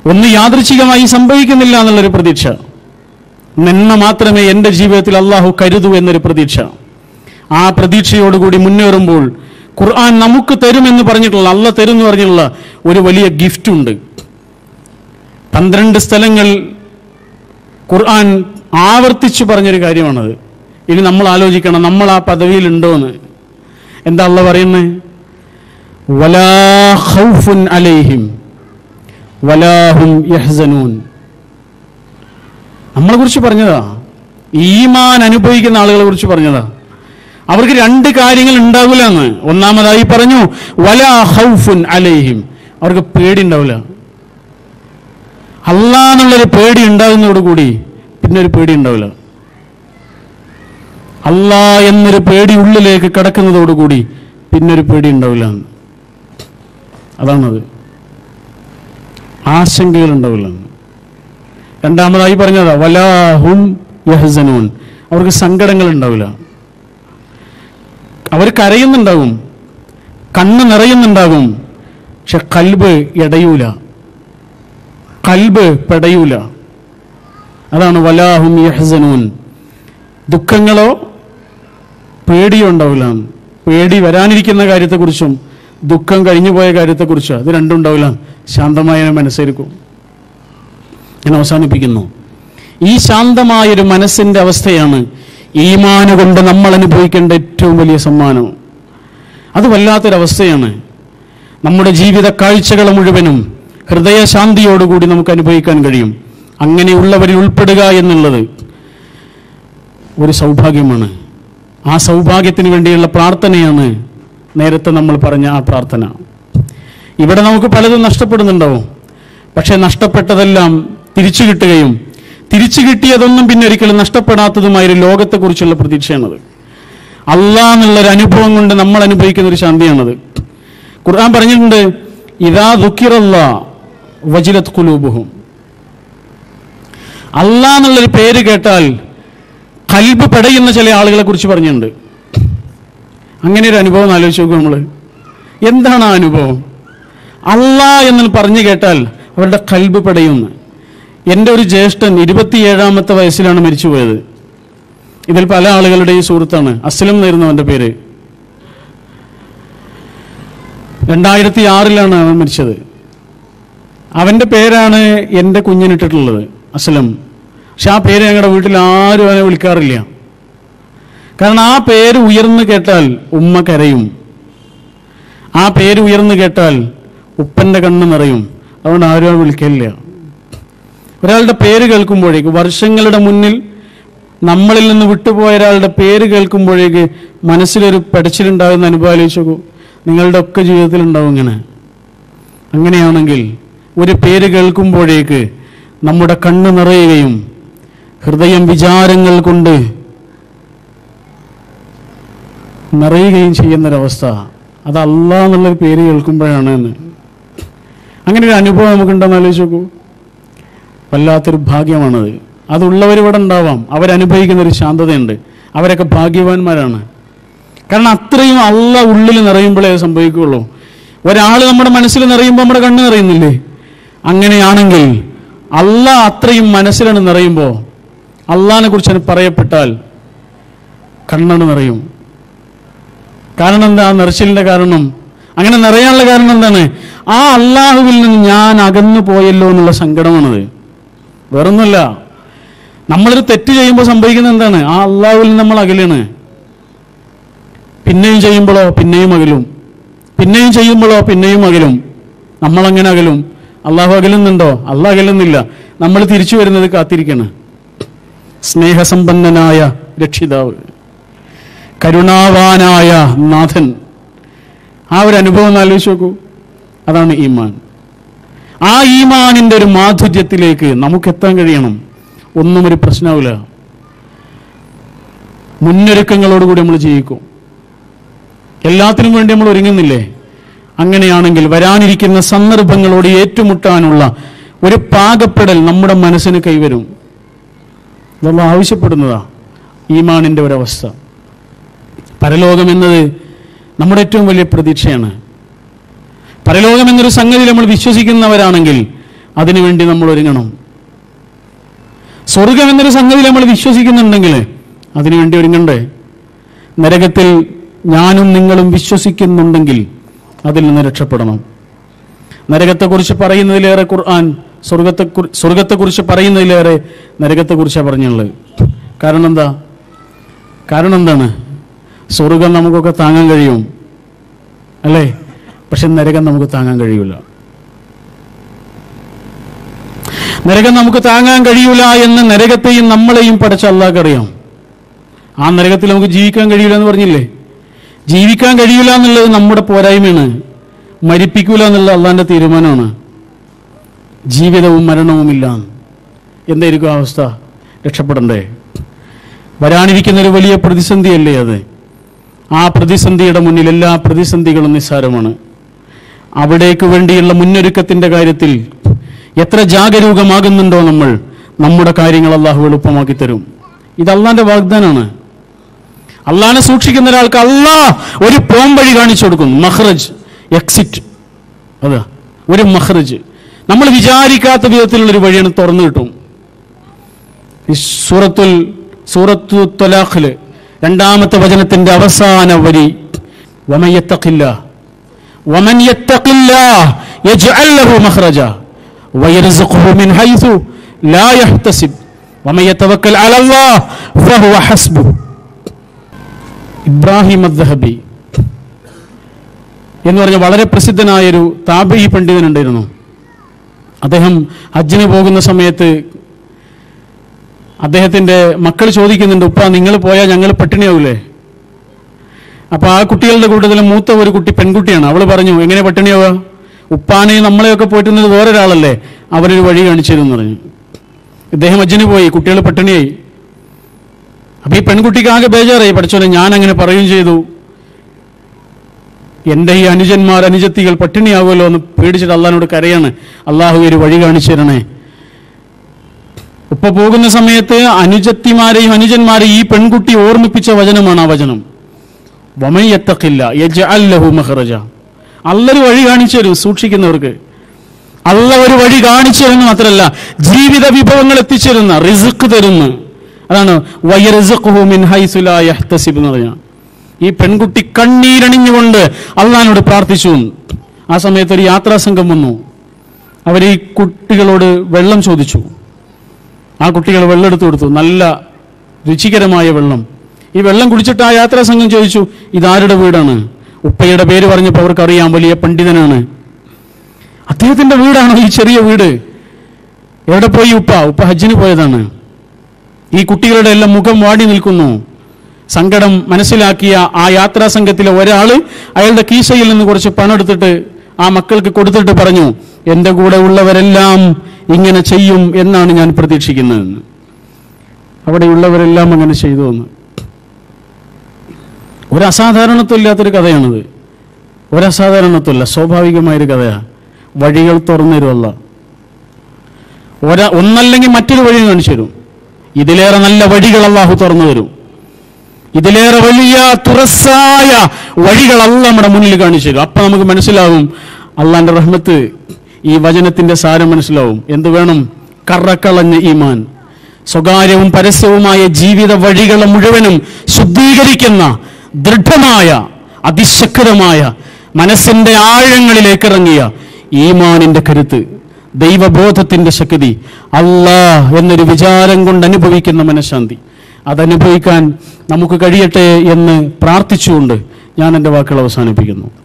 ഒന്ന് യാദൃച്ഛികമായി സംഭവിക്കുന്നില്ല എന്നുള്ളൊരു പ്രതീക്ഷ നന്മ മാത്രമേ എൻ്റെ ജീവിതത്തിൽ അള്ളാഹു കരുതൂ എന്നൊരു പ്രതീക്ഷ ആ പ്രതീക്ഷയോടുകൂടി മുന്നേറുമ്പോൾ ഖുർആൻ നമുക്ക് തരുമെന്ന് പറഞ്ഞിട്ടുള്ള അല്ല തരും എന്ന് പറഞ്ഞിട്ടുള്ള ഒരു വലിയ ഗിഫ്റ്റ് ഉണ്ട് പന്ത്രണ്ട് സ്ഥലങ്ങൾ ഖുർആൻ ആവർത്തിച്ചു പറഞ്ഞൊരു കാര്യമാണത് ഇനി നമ്മൾ ആലോചിക്കണം നമ്മൾ ആ പദവിയിൽ ഉണ്ടോ എന്ന് എന്താ അള്ള പറയുന്നത് വലാ ഖൗഫുൻ അലൈഹിം വലാഹും യഹ്സനൂൻ നമ്മളെ കുറിച്ച് പറഞ്ഞതാ ഈമാൻ അനുഭവിക്കുന്ന ആളുകളെ കുറിച്ച് പറഞ്ഞതാ അവർക്ക് രണ്ട് കാര്യങ്ങൾ ഉണ്ടാവില്ല എന്ന് ഒന്നാമതായി പറഞ്ഞു വലാ ഹൗഫുൻ അലൈഹിം അവർക്ക് പേടി ഉണ്ടാവില്ല അല്ലാ എന്നുള്ളൊരു പേടി ഉണ്ടാകുന്നതോടുകൂടി പിന്നെ ഒരു പേടി ഉണ്ടാവില്ല അല്ലാ എന്നൊരു പേടി ഉള്ളിലേക്ക് കിടക്കുന്നതോടുകൂടി പിന്നെ ഒരു പേടി ഉണ്ടാവില്ല എന്ന്. അതാണത് ആശങ്കകൾ ഉണ്ടാവില്ല എന്ന്. രണ്ടാമതായി പറഞ്ഞതാ വലാഹും യഹ്സനൂൻ അവർക്ക് സങ്കടങ്ങൾ ഉണ്ടാവില്ല അവർ കരയുന്നുണ്ടാകും കണ്ണ് നിറയുന്നുണ്ടാകും പക്ഷെ കൽബ് ഇടയൂല കൽബ് പെടയൂല അതാണ് വലാഹും യഹ്സനൂൻ ദുഃഖങ്ങളോ പേടിയോ ഉണ്ടാവില്ല പേടി വരാനിരിക്കുന്ന കാര്യത്തെക്കുറിച്ചും ദുഃഖം കഴിഞ്ഞു പോയ കാര്യത്തെക്കുറിച്ചോ അത് രണ്ടും ഉണ്ടാവില്ല ശാന്തമായ മനസ്സായിരിക്കും ഞാൻ അവസാനിപ്പിക്കുന്നു ഈ ശാന്തമായൊരു മനസ്സിന്റെ അവസ്ഥയാണ് ഈമാന കൊണ്ട് നമ്മൾ അനുഭവിക്കേണ്ട ഏറ്റവും വലിയ സമ്മാനം അത് വല്ലാത്തൊരവസ്ഥയാണ് നമ്മുടെ ജീവിത കാഴ്ചകൾ മുഴുവനും ഹൃദയശാന്തിയോടുകൂടി നമുക്ക് അനുഭവിക്കാൻ കഴിയും അങ്ങനെയുള്ളവരിൽ ഉൾപ്പെടുക എന്നുള്ളത് ഒരു സൗഭാഗ്യമാണ് ആ സൗഭാഗ്യത്തിന് വേണ്ടിയുള്ള പ്രാർത്ഥനയാണ് നേരത്തെ നമ്മൾ പറഞ്ഞ ആ പ്രാർത്ഥന ഇവിടെ നമുക്ക് പലതും നഷ്ടപ്പെടുന്നുണ്ടാവും പക്ഷെ നഷ്ടപ്പെട്ടതെല്ലാം തിരിച്ചു കിട്ടുകയും തിരിച്ചു കിട്ടിയതൊന്നും പിന്നെ ഒരിക്കലും നഷ്ടപ്പെടാത്തതുമായ ഒരു ലോകത്തെക്കുറിച്ചുള്ള പ്രതീക്ഷയാണത് അള്ളാ എന്നുള്ളൊരു അനുഭവം കൊണ്ട് നമ്മൾ അനുഭവിക്കുന്ന ഒരു ശാന്തിയാണത് ഖുർആൻ പറഞ്ഞിട്ടുണ്ട് ഇതാ ദുഃഖിറല്ല വജിലത് കുലൂബുഹും അള്ളാ എന്നുള്ളൊരു പേര് കേട്ടാൽ കൽബ് പെടയുന്ന ചില ആളുകളെ കുറിച്ച് പറഞ്ഞിട്ടുണ്ട് അങ്ങനെ ഒരു അനുഭവം ഒന്ന് ആലോചിച്ച് നോക്കും നമ്മൾ എന്താണ് ആ അനുഭവം അള്ളാ എന്ന് പറഞ്ഞു കേട്ടാൽ അവരുടെ കൽബ് പെടയുന്നു എൻ്റെ ഒരു ജ്യേഷ്ഠൻ ഇരുപത്തിയേഴാമത്തെ വയസ്സിലാണ് മരിച്ചുപോയത് ഇതിൽ പല ആളുകളുടെയും സുഹൃത്താണ് അസ്ലം എന്നായിരുന്നു അവൻ്റെ പേര് രണ്ടായിരത്തി ആറിലാണ് അവൻ മരിച്ചത് അവൻ്റെ പേരാണ് എൻ്റെ കുഞ്ഞിനിട്ടിട്ടുള്ളത് അസ്ലം പക്ഷെ ആ പേര് ഞങ്ങളുടെ വീട്ടിൽ ആരും അവനെ വിളിക്കാറില്ല കാരണം ആ പേര് ഉയർന്നു കേട്ടാൽ ഉമ്മ കരയും ആ പേര് ഉയർന്നു കേട്ടാൽ ഉപ്പൻ്റെ കണ്ണ് നിറയും അതുകൊണ്ട് ആരും അവനെ വിളിക്കില്ല ഒരാളുടെ പേര് കേൾക്കുമ്പോഴേക്ക് വർഷങ്ങളുടെ മുന്നിൽ നമ്മളിൽ നിന്ന് വിട്ടുപോയ ഒരാളുടെ പേര് കേൾക്കുമ്പോഴേക്ക് മനസ്സിലൊരു പെടച്ചിലുണ്ടാകുന്ന അനുഭവം ആലോചിച്ച് നോക്കൂ നിങ്ങളുടെ ഒക്കെ ജീവിതത്തിൽ ഉണ്ടാവും ഇങ്ങനെ അങ്ങനെയാണെങ്കിൽ ഒരു പേര് കേൾക്കുമ്പോഴേക്ക് നമ്മുടെ കണ്ണ് നിറയുകയും ഹൃദയം വിചാരങ്ങൾ കൊണ്ട് നിറയുകയും ചെയ്യുന്നൊരവസ്ഥ അത് അല്ലാ എന്നുള്ളൊരു പേര് കേൾക്കുമ്പോഴാണ് എന്ന് അങ്ങനെ ഒരു അനുഭവം നമുക്കുണ്ടെന്ന് ആലോചിച്ച് നോക്കൂ വല്ലാത്തൊരു ഭാഗ്യമാണത് അതുള്ളവർ ഇവിടെ ഉണ്ടാവാം അവരനുഭവിക്കുന്ന ഒരു ശാന്തതയുണ്ട് അവരൊക്കെ ഭാഗ്യവാന്മാരാണ് കാരണം അത്രയും അള്ള ഉള്ളിൽ നിറയുമ്പോഴേ അത് സംഭവിക്കുകയുള്ളൂ ഒരാൾ നമ്മുടെ മനസ്സിൽ നിറയുമ്പോൾ നമ്മുടെ കണ്ണ് നിറയുന്നില്ലേ അങ്ങനെയാണെങ്കിൽ അള്ള അത്രയും മനസ്സിലാണ് നിറയുമ്പോൾ അള്ളാഹിനെ കുറിച്ച് പറയപ്പെട്ടാൽ കണ്ണണ് നിറയും കാരണം എന്താ ആ നിറച്ചിലിന്റെ കാരണം അങ്ങനെ നിറയാനുള്ള കാരണം എന്താണ് ആ അള്ളാഹുവിൽ നിന്ന് ഞാൻ അകന്നു പോയല്ലോ എന്നുള്ള സങ്കടമാണത് വേറൊന്നുമല്ല നമ്മളൊരു തെറ്റ് ചെയ്യുമ്പോൾ സംഭവിക്കുന്നത് എന്താണ് ആ അള്ളാഹുവിൽ നിന്ന് നമ്മൾ അകലാണ് പിന്നെയും ചെയ്യുമ്പോഴോ പിന്നെയും അകലും പിന്നെയും ചെയ്യുമ്പോഴോ പിന്നെയും അകലും നമ്മളങ്ങനെ അകലും അള്ളാഹു അകലുന്നുണ്ടോ അള്ളാഹ് അകലുന്നില്ല നമ്മൾ തിരിച്ചു വരുന്നത് കാത്തിരിക്കണം സ്നേഹസമ്പന്നനായ രക്ഷിതാവ് കരുണാവാനായ നാഥൻ ആ ഒരു അനുഭവം ഒന്ന് ആലോചിച്ച് നോക്കൂ അതാണ് ഈമാൻ ആ ഈമാനിന്റെ ഒരു മാധുര്യത്തിലേക്ക് നമുക്ക് എത്താൻ കഴിയണം ഒന്നും ഒരു പ്രശ്നമാവില്ല മുന്നൊരുക്കങ്ങളോടുകൂടി നമ്മൾ ജീവിക്കും എല്ലാത്തിനും വേണ്ടി നമ്മൾ ഒരുങ്ങുന്നില്ലേ അങ്ങനെയാണെങ്കിൽ വരാനിരിക്കുന്ന സന്ദർഭങ്ങളോട് ഏറ്റുമുട്ടാനുള്ള ഒരു പാകപ്പെടൽ നമ്മുടെ മനസ്സിന് കൈവരും നമ്മൾ ആവശ്യപ്പെടുന്നതാ ഈമാനിന്റെ ഒരവസ്ഥ പരലോകം എന്നത് നമ്മുടെ ഏറ്റവും വലിയ പ്രതീക്ഷയാണ് പരലോകം എന്നൊരു സംഗതി നമ്മൾ വിശ്വസിക്കുന്നവരാണെങ്കിൽ അതിനുവേണ്ടി നമ്മൾ ഒരുങ്ങണം സ്വർഗം എന്നൊരു സംഗതി നമ്മൾ വിശ്വസിക്കുന്നുണ്ടെങ്കിൽ അതിനുവേണ്ടി ഒരുങ്ങണ്ടേ നരകത്തിൽ ഞാനും നിങ്ങളും വിശ്വസിക്കുന്നുണ്ടെങ്കിൽ അതിൽ നിന്ന് രക്ഷപ്പെടണം നരകത്തെക്കുറിച്ച് പറയുന്നതിലേറെ ഖുർആൻ സ്വർഗത്തെ സ്വർഗത്തെക്കുറിച്ച് പറയുന്നതിലേറെ നരകത്തെക്കുറിച്ചാണ് പറഞ്ഞുള്ളത് കാരണം എന്താ കാരണം എന്താണ് സ്വർഗം നമുക്കൊക്കെ താങ്ങാൻ കഴിയും അല്ലേ പക്ഷെ നരകം നമുക്ക് താങ്ങാൻ കഴിയൂല നരകം നമുക്ക് താങ്ങാൻ കഴിയൂല എന്ന് നരകത്തെയും നമ്മളെയും പഠിച്ച അള്ളാഹ് അറിയാം ആ നരകത്തിൽ നമുക്ക് ജീവിക്കാൻ കഴിയൂല എന്ന് പറഞ്ഞില്ലേ ജീവിക്കാൻ കഴിയൂല എന്നുള്ളത് നമ്മുടെ പോരായ്മയാണ് മരിപ്പിക്കൂല എന്നുള്ളത് അള്ളാന്റെ തീരുമാനമാണ് ജീവിതവും മരണവുമില്ല എന്തായിരിക്കും ആ അവസ്ഥ രക്ഷപ്പെടണ്ടേ വരാനിരിക്കുന്ന ഒരു വലിയ പ്രതിസന്ധിയല്ലേ അത് ആ പ്രതിസന്ധിയുടെ മുന്നിൽ എല്ലാ പ്രതിസന്ധികളും നിസ്സാരമാണ് അവിടേക്ക് വേണ്ടിയുള്ള മുന്നൊരുക്കത്തിന്റെ കാര്യത്തിൽ എത്ര ജാഗരൂകമാകുന്നുണ്ടോ നമ്മൾ നമ്മുടെ കാര്യങ്ങൾ അള്ളാഹു എളുപ്പമാക്കി തരും ഇത് അള്ളാന്റെ വാഗ്ദാനാണ് അള്ളാഹിനെ സൂക്ഷിക്കുന്ന ഒരാൾക്ക് അള്ളാഹ് ഒരു പോം വഴി കാണിച്ചു കൊടുക്കും മഹ്റജ് എക്സിറ്റ് അതാ ഒരു മഹ്റജ് നമ്മൾ വിചാരിക്കാത്ത വിധത്തിലുള്ള ഒരു വഴിയാണ് തുറന്നു കിട്ടും ഈ സൂറത്തുൽ സൂറത്തു തൊലാഖില് രണ്ടാമത്തെ വചനത്തിന്റെ അവസാന വരി വമയത്തക്കില്ല ومن يتق الله يجعل له مخرجا ويرزقه من حيث لا يحتسب ومن يتوكل على الله فهو حسبه ഇബ്രാഹിം അദ്ദഹബി എന്ന് പറഞ്ഞ വളരെ പ്രസിദ്ധനായൊരു താബി പണ്ഡിതനുണ്ടായിരുന്നു അദ്ദേഹം ഹജ്ജിന് പോകുന്ന സമയത്ത് അദ്ദേഹത്തിന്റെ മക്കൾ ചോദിക്കുന്നുണ്ട് ഉപ്പ നിങ്ങൾ പോയാൽ ഞങ്ങൾ പട്ടിണിയാവൂലേ അപ്പൊ ആ കുട്ടികളുടെ കൂട്ടത്തിൽ മൂത്ത ഒരു കുട്ടി പെൺകുട്ടിയാണ് അവൾ പറഞ്ഞു എങ്ങനെ പട്ടിണിയാവുക ഉപ്പാനെ നമ്മളെയൊക്കെ പോയിട്ടുന്നത് വേറൊരാളല്ലേ അവരൊരു വഴി കാണിച്ചു തരും എന്ന് പറഞ്ഞു ഇദ്ദേഹം ഹജ്ജിന് പോയി കുട്ടികൾ പട്ടിണിയായി അപ്പൊ ഈ പെൺകുട്ടിക്ക് ആകെ ബേജാറായി പഠിച്ചോലെ ഞാൻ അങ്ങനെ പറയുകയും ചെയ്തു എന്റെ ഈ അനുജന്മാർ അനുജത്തികൾ പട്ടിണിയാവുമല്ലോ എന്ന് പേടിച്ചിട്ട് അള്ളഹാനോട് കരയാണ് അള്ളാഹു ഒരു വഴി കാണിച്ചു തരണേ ഉപ്പ പോകുന്ന സമയത്ത് അനുജത്തിമാരെയും അനുജന്മാരെയും ഈ പെൺകുട്ടി ഓർമ്മിപ്പിച്ച വചനമാണ് ആ വചനം വമയ്യത്തക്കില്ല യജ്അല്ലഹു മഖ്റജ അല്ലൊരു വഴി കാണിച്ചു തരും സൂക്ഷിക്കുന്നവർക്ക് അല്ല ഒരു വഴി കാണിച്ചു തരുന്നു മാത്രമല്ല ജീവിത വിഭവങ്ങൾ എത്തിച്ചേരുന്ന റിസുക്ക് തരുന്നു അതാണ് വയറിസുഖു മിൻ ഹൈസു ലാ യഹ്തസിബ് എന്ന് പറഞ്ഞ ഈ പെൺകുട്ടി കണ്ണീരണിഞ്ഞുകൊണ്ട് അള്ളഹാനോട് പ്രാർത്ഥിച്ചു ആ സമയത്ത് ഒരു യാത്രാ സംഘം വന്നു അവർ ഈ കുട്ടികളോട് വെള്ളം ചോദിച്ചു ആ കുട്ടികൾ വെള്ളം എടുത്തു കൊടുത്തു നല്ല രുചികരമായ വെള്ളം ഈ വെള്ളം കുടിച്ചിട്ട് ആ യാത്രാ സംഘം ചോദിച്ചു ഇതാരുടെ വീടാണ് ഉപ്പയുടെ പേര് പറഞ്ഞപ്പോൾ അവർക്കറിയാം വലിയ പണ്ഡിതനാണ് അദ്ദേഹത്തിന്റെ വീടാണോ ഈ ചെറിയ വീട് എവിടെ പോയി ഉപ്പ ഉപ്പ ഹജ്ജിന് പോയതാണ് ഈ കുട്ടികളുടെ എല്ലാം മുഖം വാടി നിൽക്കുന്നു സങ്കടം മനസ്സിലാക്കിയ ആ യാത്രാ സംഘത്തിലെ ഒരാള് അയാളുടെ കീശയിൽ നിന്ന് കുറച്ച് പണം എടുത്തിട്ട് ആ മക്കൾക്ക് കൊടുത്തിട്ട് പറഞ്ഞു എന്റെ കൂടെ ഉള്ളവരെല്ലാം ഇങ്ങനെ ചെയ്യും എന്നാണ് ഞാൻ പ്രതീക്ഷിക്കുന്നതെന്ന് അവിടെയുള്ളവരെല്ലാം അങ്ങനെ ചെയ്തു എന്ന് ഒരു അസാധാരണത്വം ഇല്ലാത്തൊരു കഥയാണിത് ഒരു അസാധാരണത്വമല്ല സ്വാഭാവികമായൊരു കഥയാണ് വഴികൾ തുറന്നു തരുമല്ല ഒരാ ഒന്നല്ലെങ്കിൽ മറ്റൊരു വഴി കാണിച്ചു തരും ഇതിലേറെ നല്ല വഴികൾ അള്ളാഹു തുറന്നു തരും ഇതിലേറെ വലിയ തുറസായ വഴികൾ അല്ല നമ്മുടെ മുന്നിൽ കാണിച്ചു തരും അപ്പൊ നമുക്ക് മനസ്സിലാവും അള്ളാന്റെ റഹ്മത്ത് ഈ വചനത്തിന്റെ സാരം മനസ്സിലാവും എന്ത് വേണം കറക്കളഞ്ഞ ഈമാൻ സ്വകാര്യവും പരസ്യവുമായ ജീവിത വഴികളെ മുഴുവനും ശുദ്ധീകരിക്കുന്ന ദൃഢമായ അതിശക്തമായ മനസ്സിന്റെ ആഴങ്ങളിലേക്ക് ഇറങ്ങിയ ഈമാനിന്റെ കരുത്ത് ദൈവബോധത്തിന്റെ ശക്തി അല്ലാ എന്നൊരു വിചാരം കൊണ്ട് അനുഭവിക്കുന്ന മനഃശാന്തി അതനുഭവിക്കാൻ നമുക്ക് കഴിയട്ടെ എന്ന് പ്രാർത്ഥിച്ചുകൊണ്ട് ഞാൻ എൻ്റെ വാക്കുകൾ അവസാനിപ്പിക്കുന്നു